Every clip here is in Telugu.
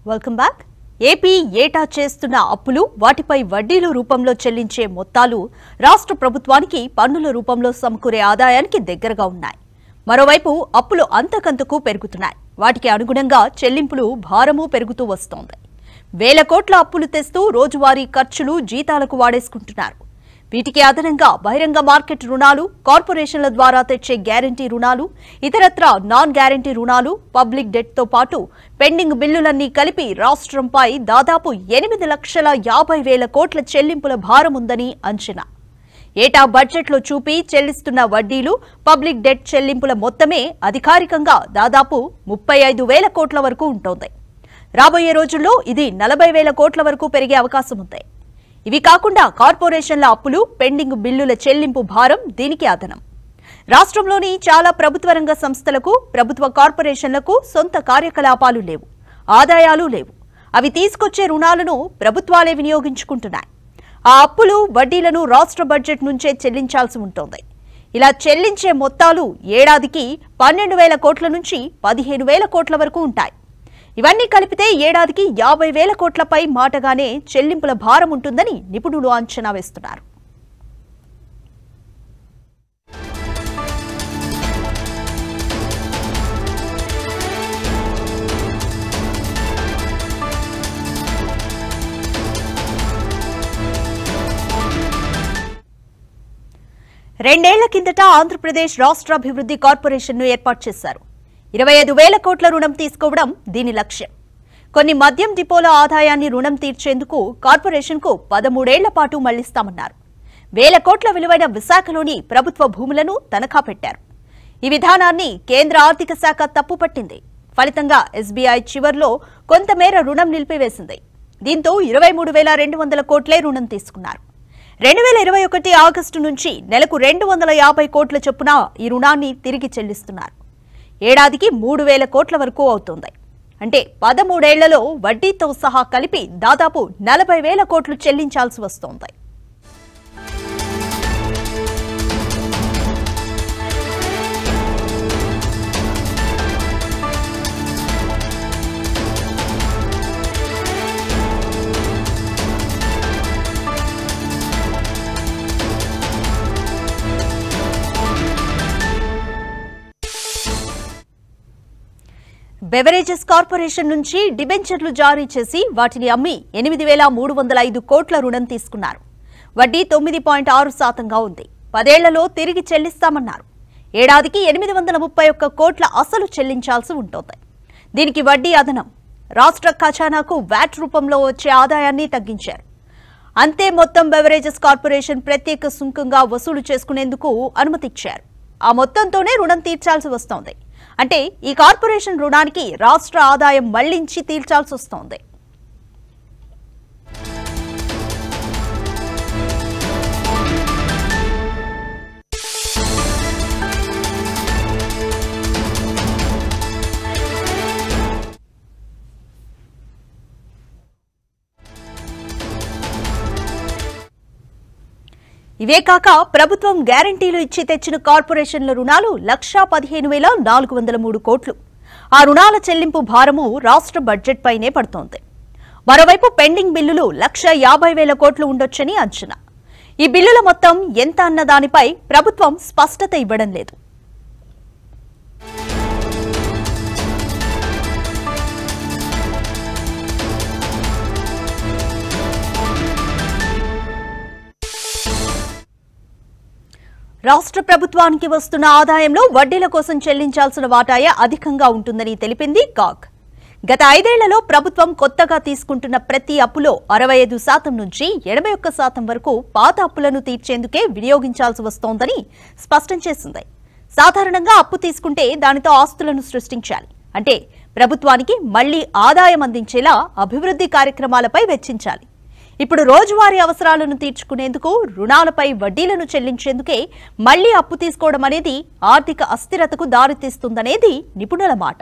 వెల్కమ్ బ్యాక్ ఏపీ ఏటా చేస్తున్న అప్పులు వాటిపై వడ్డీలు రూపంలో చెల్లించే మొత్తాలు రాష్ట్ర ప్రభుత్వానికి పన్నుల రూపంలో సమకూరే ఆదాయానికి దగ్గరగా ఉన్నాయి మరోవైపు అప్పులు అంతకంతకు పెరుగుతున్నాయి వాటికి అనుగుణంగా చెల్లింపులు భారము పెరుగుతూ వస్తోంది వేల కోట్ల అప్పులు తెస్తూ రోజువారీ ఖర్చులు జీతాలకు వాడేసుకుంటున్నారు వీటికి అదనంగా బహిరంగ మార్కెట్ రుణాలు కార్పొరేషన్ల ద్వారా తెచ్చే గ్యారంటీ రుణాలు ఇతరత్ర నాన్ గ్యారంటీ రుణాలు పబ్లిక్ డెట్ తో పాటు పెండింగ్ బిల్లులన్నీ కలిపి రాష్ట్రంపై దాదాపు ఎనిమిది లక్షల యాభై వేల కోట్ల చెల్లింపుల భారం ఉందని అంచనా ఏటా బడ్జెట్లో చూపి చెల్లిస్తున్న వడ్డీలు పబ్లిక్ డెట్ చెల్లింపుల మొత్తమే అధికారికంగా దాదాపు ముప్పై ఐదు వేల కోట్ల వరకు ఉంటోంది రాబోయే రోజుల్లో ఇది నలభై వేల కోట్ల వరకు పెరిగే అవకాశం ఉంది ఇవి కాకుండా కార్పొరేషన్ల అప్పులు పెండింగ్ బిల్లుల చెల్లింపు భారం దీనికి అదనం రాష్ట్రంలోని చాలా ప్రభుత్వ రంగ సంస్థలకు ప్రభుత్వ కార్పొరేషన్లకు సొంత కార్యకలాపాలు లేవు ఆదాయాలు లేవు అవి తీసుకొచ్చే రుణాలను ప్రభుత్వాలే వినియోగించుకుంటున్నాయి ఆ అప్పులు వడ్డీలను రాష్ట్ర బడ్జెట్ నుంచే చెల్లించాల్సి ఉంటుంది ఇలా చెల్లించే మొత్తాలు ఏడాదికి పన్నెండు వేల కోట్ల నుంచి పదిహేను వేల కోట్ల వరకు ఉంటాయి ఇవన్నీ కలిపితే ఏడాదికి యాభై వేల కోట్లపై మాటగానే చెల్లింపుల భారం ఉంటుందని నిపుణులు అంచనా వేస్తున్నారు రెండేళ్ల కిందట ఆంధ్రప్రదేశ్ రాష్ట్రాభివృద్ధి కార్పొరేషన్ను ఏర్పాటు చేశారు ఇరవై ఐదు వేల కోట్ల రుణం తీసుకోవడం దీని లక్ష్యం కొన్ని మద్యం డిపోల ఆదాయాన్ని రుణం తీర్చేందుకు కార్పొరేషన్కు పదమూడేళ్ల పాటు మళ్లిస్తామన్నారు వేల కోట్ల విలువైన విశాఖలోని ప్రభుత్వ భూములను తనఖా పెట్టారు ఈ విధానాన్ని కేంద్ర ఆర్థిక శాఖ తప్పుపట్టింది ఫలితంగా ఎస్బీఐ చివర్లో కొంతమేర రుణం నిలిపివేసింది దీంతో ఇరవై మూడు వేల రెండు వందల కోట్లే రుణం తీసుకున్నారు రెండు వేల ఇరవై ఒకటి ఆగస్టు నుంచి నెలకు రెండు వందల యాభై కోట్ల చొప్పున ఈ రుణాన్ని తిరిగి చెల్లిస్తున్నారు ఏడాదికి మూడు వేల కోట్ల వరకు అవుతుంది అంటే పదమూడేళ్లలో వడ్డీతో సహా కలిపి దాదాపు నలభై వేల కోట్లు చెల్లించాల్సి వస్తోంది బెవరేజెస్ కార్పొరేషన్ నుంచి డిబెంచర్లు జారీ చేసి వాటిని అమ్మి ఎనిమిది వేల మూడు వందల ఐదు కోట్ల రుణం తీసుకున్నారు వడ్డీ తొమ్మిది పాయింట్ ఆరు శాతంగా ఉంది పదేళ్లలో తిరిగి చెల్లిస్తామన్నారు ఏడాదికి ఎనిమిది వందల ముప్పై ఒక్క కోట్ల అసలు చెల్లించాల్సి ఉంటుంది దీనికి వడ్డీ అదనం రాష్ట్ర ఖజానాకు వ్యాట్ రూపంలో వచ్చే ఆదాయాన్ని తగ్గించారు అంతే మొత్తం బెవరేజెస్ కార్పొరేషన్ ప్రత్యేక సుంకంగా వసూలు చేసుకునేందుకు అనుమతిచ్చారు ఆ మొత్తంతోనే రుణం తీర్చాల్సి వస్తోంది అంటే ఈ కార్పొరేషన్ రుణానికి రాష్ట్ర ఆదాయం మళ్లించి తీర్చాల్సి వస్తోంది ఇవే కాక ప్రభుత్వం గ్యారంటీలు ఇచ్చి తెచ్చిన కార్పొరేషన్ల రుణాలు లక్షా పదిహేను వేల నాలుగు వందల మూడు కోట్లు ఆ రుణాల చెల్లింపు భారము రాష్ట్ర బడ్జెట్ పైనే పడుతోంది మరోవైపు పెండింగ్ బిల్లులు లక్ష యాభై వేల కోట్లు ఉండొచ్చని అంచనా ఈ బిల్లుల మొత్తం ఎంత అన్న దానిపై ప్రభుత్వం స్పష్టత ఇవ్వడం లేదు రాష్ట్ర ప్రభుత్వానికి వస్తున్న ఆదాయంలో వడ్డీల కోసం చెల్లించాల్సిన వాటాయే అధికంగా ఉంటుందని తెలిపింది కాగ్ గత ఐదేళ్లలో ప్రభుత్వం కొత్తగా తీసుకుంటున్న ప్రతి అప్పులో అరవై ఐదు శాతం నుంచి ఎనభై ఒక్క శాతం వరకు పాత అప్పులను తీర్చేందుకే వినియోగించాల్సి వస్తోందని స్పష్టం చేసింది సాధారణంగా అప్పు తీసుకుంటే దానితో ఆస్తులను సృష్టించాలి అంటే ప్రభుత్వానికి మళ్లీ ఆదాయం అందించేలా అభివృద్ధి కార్యక్రమాలపై వెచ్చించాలి ఇప్పుడు రోజువారీ అవసరాలను తీర్చుకునేందుకు రుణాలపై వడ్డీలను చెల్లించేందుకే మళ్లీ అప్పు తీసుకోవడం అనేది ఆర్థిక అస్థిరతకు దారితీస్తుందనేది నిపుణుల మాట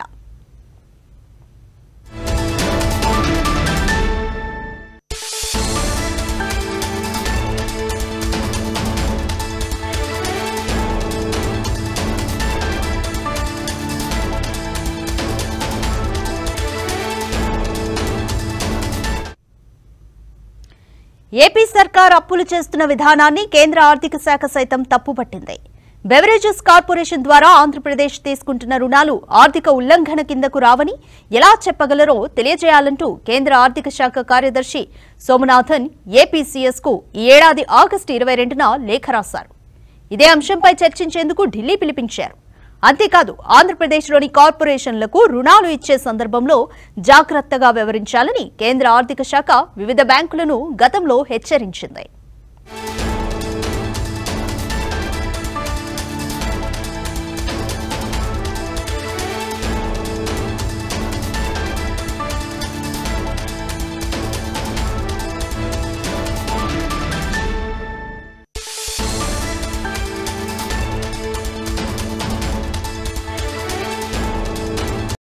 ఏపీ సర్కార్ అప్పులు చేస్తున్న విధానాన్ని కేంద్ర ఆర్థిక శాఖ సైతం తప్పుపట్టింది బెవరేజెస్ కార్పొరేషన్ ద్వారా ఆంధ్రప్రదేశ్ తీసుకుంటున్న రుణాలు ఆర్థిక ఉల్లంఘన కిందకు రావని ఎలా చెప్పగలరో తెలియజేయాలంటూ కేంద్ర ఆర్థిక శాఖ కార్యదర్శి సోమనాథన్ ఏపీసీఎస్ కు ఈ ఏడాది ఆగస్టు ఇరవై రెండున లేఖ రాశారు ఇదే అంశంపై చర్చించేందుకు ఢిల్లీ పిలిపించారు అంతేకాదు ఆంధ్రప్రదేశ్లోని కార్పొరేషన్లకు రుణాలు ఇచ్చే సందర్భంలో జాగ్రత్తగా వ్యవహరించాలని కేంద్ర ఆర్థిక శాఖ వివిధ బ్యాంకులను గతంలో హెచ్చరించింది